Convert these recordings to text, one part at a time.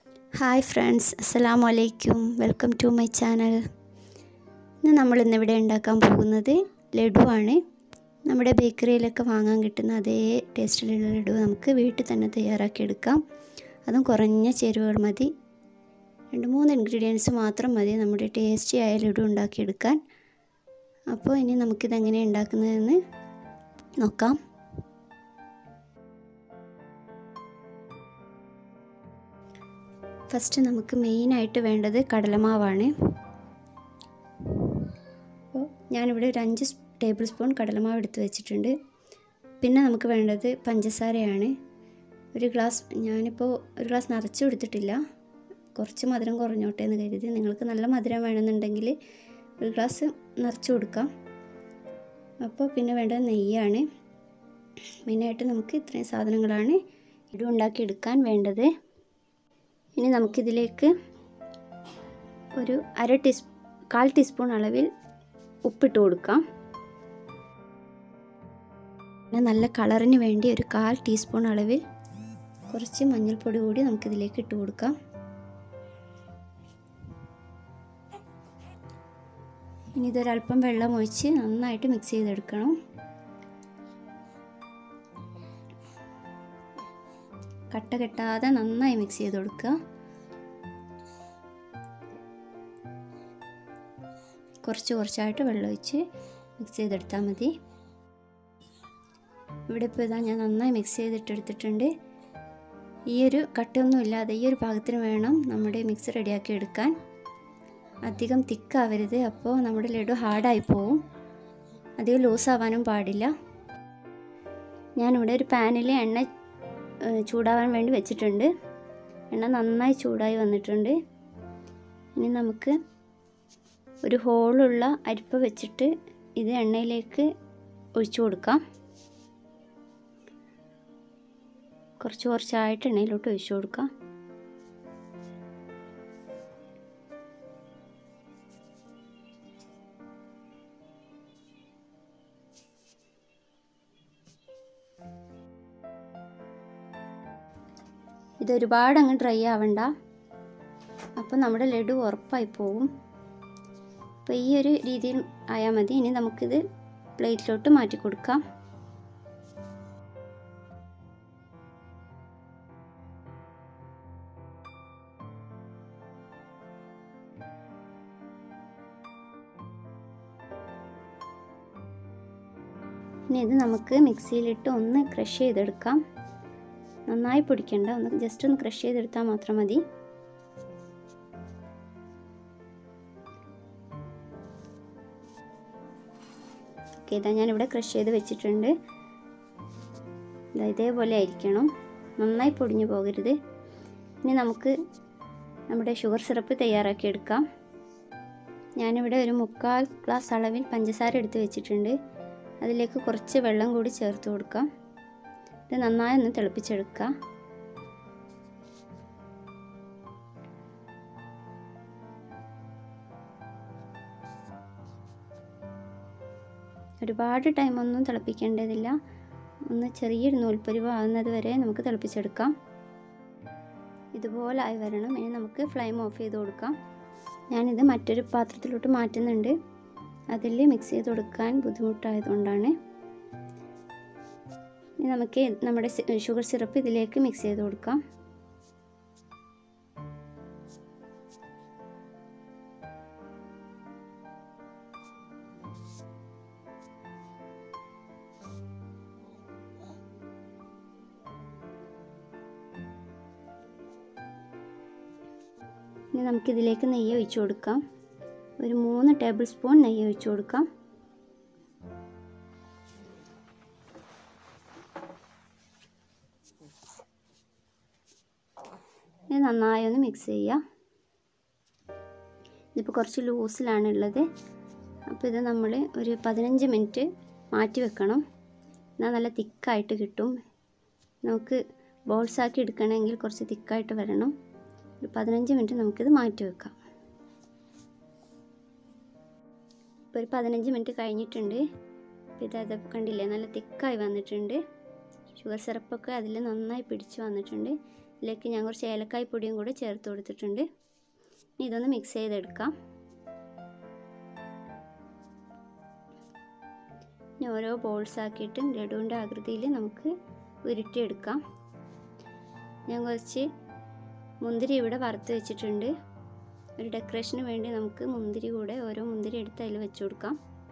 hi friends അസ്സലാമു അലൈക്കും welcome to my channel ഇന്ന് നമ്മൾ ഇന്നിവിടെ ഉണ്ടാക്കാൻ പോകുന്നത് ലഡുവാണ് നമ്മുടെ ബേക്കറിയിലൊക്കെ വാങ്ങാൻ കിട്ടുന്ന അതേ ടേസ്റ്റിലുള്ള ലഡു നമുക്ക് വീട്ടിൽ തന്നെ തയ്യാറാക്കിയെടുക്കാം അതും കുറഞ്ഞ ചേരുവകൾ മതി രണ്ട് മൂന്ന് ഇൻഗ്രീഡിയൻസ് മാത്രം മതി നമ്മുടെ ടേസ്റ്റി ആയ ലഡു ഉണ്ടാക്കിയെടുക്കാൻ അപ്പോൾ ഇനി നമുക്കിതെങ്ങനെ ഉണ്ടാക്കുന്നതെന്ന് നോക്കാം ഫസ്റ്റ് നമുക്ക് മെയിനായിട്ട് വേണ്ടത് കടലമാവാണ് അപ്പോൾ ഞാനിവിടെ ഒരു അഞ്ച് ടേബിൾ സ്പൂൺ കടലമാവ് എടുത്ത് വെച്ചിട്ടുണ്ട് പിന്നെ നമുക്ക് വേണ്ടത് പഞ്ചസാരയാണ് ഒരു ഗ്ലാസ് ഞാനിപ്പോൾ ഒരു ഗ്ലാസ് നിറച്ച് കൊടുത്തിട്ടില്ല കുറച്ച് മധുരം കുറഞ്ഞോട്ടെ എന്ന് കരുതി നിങ്ങൾക്ക് നല്ല മധുരം വേണമെന്നുണ്ടെങ്കിൽ ഒരു ഗ്ലാസ് നിറച്ച് കൊടുക്കാം അപ്പോൾ പിന്നെ വേണ്ടത് നെയ്യാണ് മെയിനായിട്ട് നമുക്ക് ഇത്രയും സാധനങ്ങളാണ് ഇത് ഉണ്ടാക്കിയെടുക്കാൻ വേണ്ടത് ഇനി നമുക്കിതിലേക്ക് ഒരു അര ടീസ് കാൽ ടീസ്പൂൺ അളവിൽ ഉപ്പിട്ട് കൊടുക്കാം പിന്നെ നല്ല കളറിന് വേണ്ടി ഒരു കാൽ ടീസ്പൂൺ അളവിൽ കുറച്ച് മഞ്ഞൾപ്പൊടി കൂടി നമുക്കിതിലേക്ക് ഇട്ട് കൊടുക്കാം ഇനി ഇതൊരല്പം വെള്ളം ഒഴിച്ച് നന്നായിട്ട് മിക്സ് ചെയ്തെടുക്കണം കട്ട കെട്ടാതെ നന്നായി മിക്സ് ചെയ്ത് കൊടുക്കുക കുറച്ച് കുറച്ചായിട്ട് വെള്ളം ഒഴിച്ച് മിക്സ് ചെയ്തെടുത്താൽ മതി ഇവിടെ ഇപ്പോൾ ഇതാ ഞാൻ നന്നായി മിക്സ് ചെയ്തിട്ടെടുത്തിട്ടുണ്ട് ഈ ഒരു കട്ടയൊന്നും ഇല്ലാതെ ഈ ഒരു പാകത്തിന് വേണം നമ്മുടെ മിക്സ് റെഡിയാക്കി എടുക്കാൻ അധികം തിക്കാവരുത് അപ്പോൾ നമ്മുടെ ലഡു ഹാർഡായി പോവും അധികം ലൂസ് ആവാനും പാടില്ല ഞാനിവിടെ ഒരു പാനിൽ എണ്ണ ചൂടാവാൻ വേണ്ടി വെച്ചിട്ടുണ്ട് എണ്ണ നന്നായി ചൂടായി വന്നിട്ടുണ്ട് ഇനി നമുക്ക് ഒരു ഹോളുള്ള അരിപ്പ വെച്ചിട്ട് ഇത് എണ്ണയിലേക്ക് ഒഴിച്ചു കൊടുക്കാം കുറച്ച് കുറച്ചായിട്ട് എണ്ണയിലോട്ട് ഒഴിച്ചു കൊടുക്കാം ഇതൊരുപാട് അങ്ങ് ഡ്രൈ ആവണ്ട അപ്പോൾ നമ്മുടെ ലഡു ഉറപ്പായി പോവും അപ്പോൾ ഈ ഒരു രീതിയിൽ ആയാൽ മതി ഇനി നമുക്കിത് പ്ലേറ്റിലോട്ട് മാറ്റി കൊടുക്കാം ഇനി ഇത് നമുക്ക് മിക്സിയിലിട്ട് ഒന്ന് ക്രഷ് ചെയ്തെടുക്കാം നന്നായി പൊടിക്കണ്ട ഒന്ന് ജസ്റ്റ് ഒന്ന് ക്രഷ് ചെയ്തെടുത്താൽ മാത്രം മതി ഓക്കെ ഇതാ ഞാനിവിടെ ക്രഷ് ചെയ്ത് വെച്ചിട്ടുണ്ട് ഇതാ ഇതേപോലെ ആയിരിക്കണം നന്നായി പൊടിഞ്ഞു പോകരുത് ഇനി നമുക്ക് നമ്മുടെ ഷുഗർ സിറപ്പ് തയ്യാറാക്കി എടുക്കാം ഞാനിവിടെ ഒരു മുക്കാൽ ഗ്ലാസ് അളവിൽ പഞ്ചസാര എടുത്ത് വെച്ചിട്ടുണ്ട് അതിലേക്ക് കുറച്ച് വെള്ളം കൂടി ചേർത്ത് കൊടുക്കാം ഇത് നന്നായി ഒന്ന് തിളപ്പിച്ചെടുക്കുക ഒരുപാട് ടൈമൊന്നും തിളപ്പിക്കേണ്ടതില്ല ഒന്ന് ചെറിയൊരു നൂൽപ്പരിവ് ആകുന്നത് വരെ നമുക്ക് തിളപ്പിച്ചെടുക്കാം ഇതുപോലെ ആയി വരണം ഇനി നമുക്ക് ഫ്ലെയിം ഓഫ് ചെയ്ത് കൊടുക്കാം ഞാനിത് മറ്റൊരു പാത്രത്തിലോട്ട് മാറ്റുന്നുണ്ട് അതിൽ മിക്സ് ചെയ്ത് കൊടുക്കാൻ ബുദ്ധിമുട്ടായതുകൊണ്ടാണ് ഇനി നമുക്ക് നമ്മുടെ ഷുഗർ സിറപ്പ് ഇതിലേക്ക് മിക്സ് ചെയ്ത് കൊടുക്കാം ഇനി നമുക്കിതിലേക്ക് നെയ്യ് ഒഴിച്ചു കൊടുക്കാം ഒരു മൂന്ന് ടേബിൾ സ്പൂൺ നെയ്യ് ഒഴിച്ചു കൊടുക്കാം ഇത് നന്നായി ഒന്ന് മിക്സ് ചെയ്യുക ഇതിപ്പോൾ കുറച്ച് ലൂസിലാണ് ഉള്ളത് അപ്പോൾ ഇത് നമ്മൾ ഒരു പതിനഞ്ച് മിനിറ്റ് മാറ്റി വെക്കണം എന്നാൽ നല്ല തിക്കായിട്ട് കിട്ടും നമുക്ക് ബോൾസ് ആക്കി എടുക്കണമെങ്കിൽ കുറച്ച് തിക്കായിട്ട് വരണം ഒരു പതിനഞ്ച് മിനിറ്റ് നമുക്കിത് മാറ്റി വെക്കാം ഇപ്പോൾ ഒരു പതിനഞ്ച് മിനിറ്റ് കഴിഞ്ഞിട്ടുണ്ട് അപ്പോൾ ഇത് അത് കണ്ടില്ലേ നല്ല തിക്കായി വന്നിട്ടുണ്ട് ഷുഗർ സിറപ്പൊക്കെ അതിൽ നന്നായി പിടിച്ച് വന്നിട്ടുണ്ട് ഇതിലേക്ക് ഞാൻ കുറച്ച് ഏലക്കായ് പൊടിയും കൂടെ ചേർത്ത് കൊടുത്തിട്ടുണ്ട് ഇനി ഇതൊന്ന് മിക്സ് ചെയ്തെടുക്കാം ഇനി ഓരോ ബോൾസ് ആക്കിയിട്ട് ലഡുവിൻ്റെ ആകൃതിയിൽ നമുക്ക് ഉരുട്ടിയെടുക്കാം ഞാൻ കുറച്ച് മുന്തിരി ഇവിടെ വറുത്ത് വെച്ചിട്ടുണ്ട് ഒരു ഡെക്കറേഷന് വേണ്ടി നമുക്ക് മുന്തിരി കൂടെ ഓരോ മുന്തിരി എടുത്ത് അതിൽ വെച്ച് കൊടുക്കാം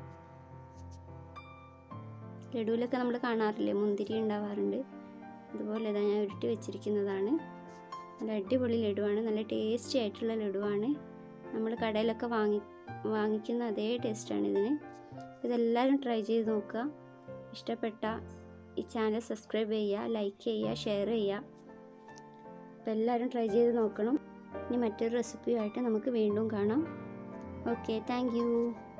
ലഡുവിലൊക്കെ നമ്മൾ കാണാറില്ലേ മുന്തിരി ഉണ്ടാവാറുണ്ട് അതുപോലെ ഇതാ ഞാൻ ഉരുട്ടി വെച്ചിരിക്കുന്നതാണ് നല്ല അടിപൊളി ലഡുവാണ് നല്ല ടേസ്റ്റി ആയിട്ടുള്ള ലഡുവാണ് നമ്മൾ കടയിലൊക്കെ വാങ്ങി വാങ്ങിക്കുന്ന അതേ ടേസ്റ്റാണ് ഇതിന് ഇതെല്ലാവരും ട്രൈ ചെയ്ത് നോക്കുക ഇഷ്ടപ്പെട്ട ഈ ചാനൽ സബ്സ്ക്രൈബ് ചെയ്യുക ലൈക്ക് ചെയ്യുക ഷെയർ ചെയ്യുക അപ്പോൾ എല്ലാവരും ട്രൈ ചെയ്ത് നോക്കണം ഇനി മറ്റൊരു റെസിപ്പിയുമായിട്ട് നമുക്ക് വീണ്ടും കാണാം ഓക്കെ താങ്ക്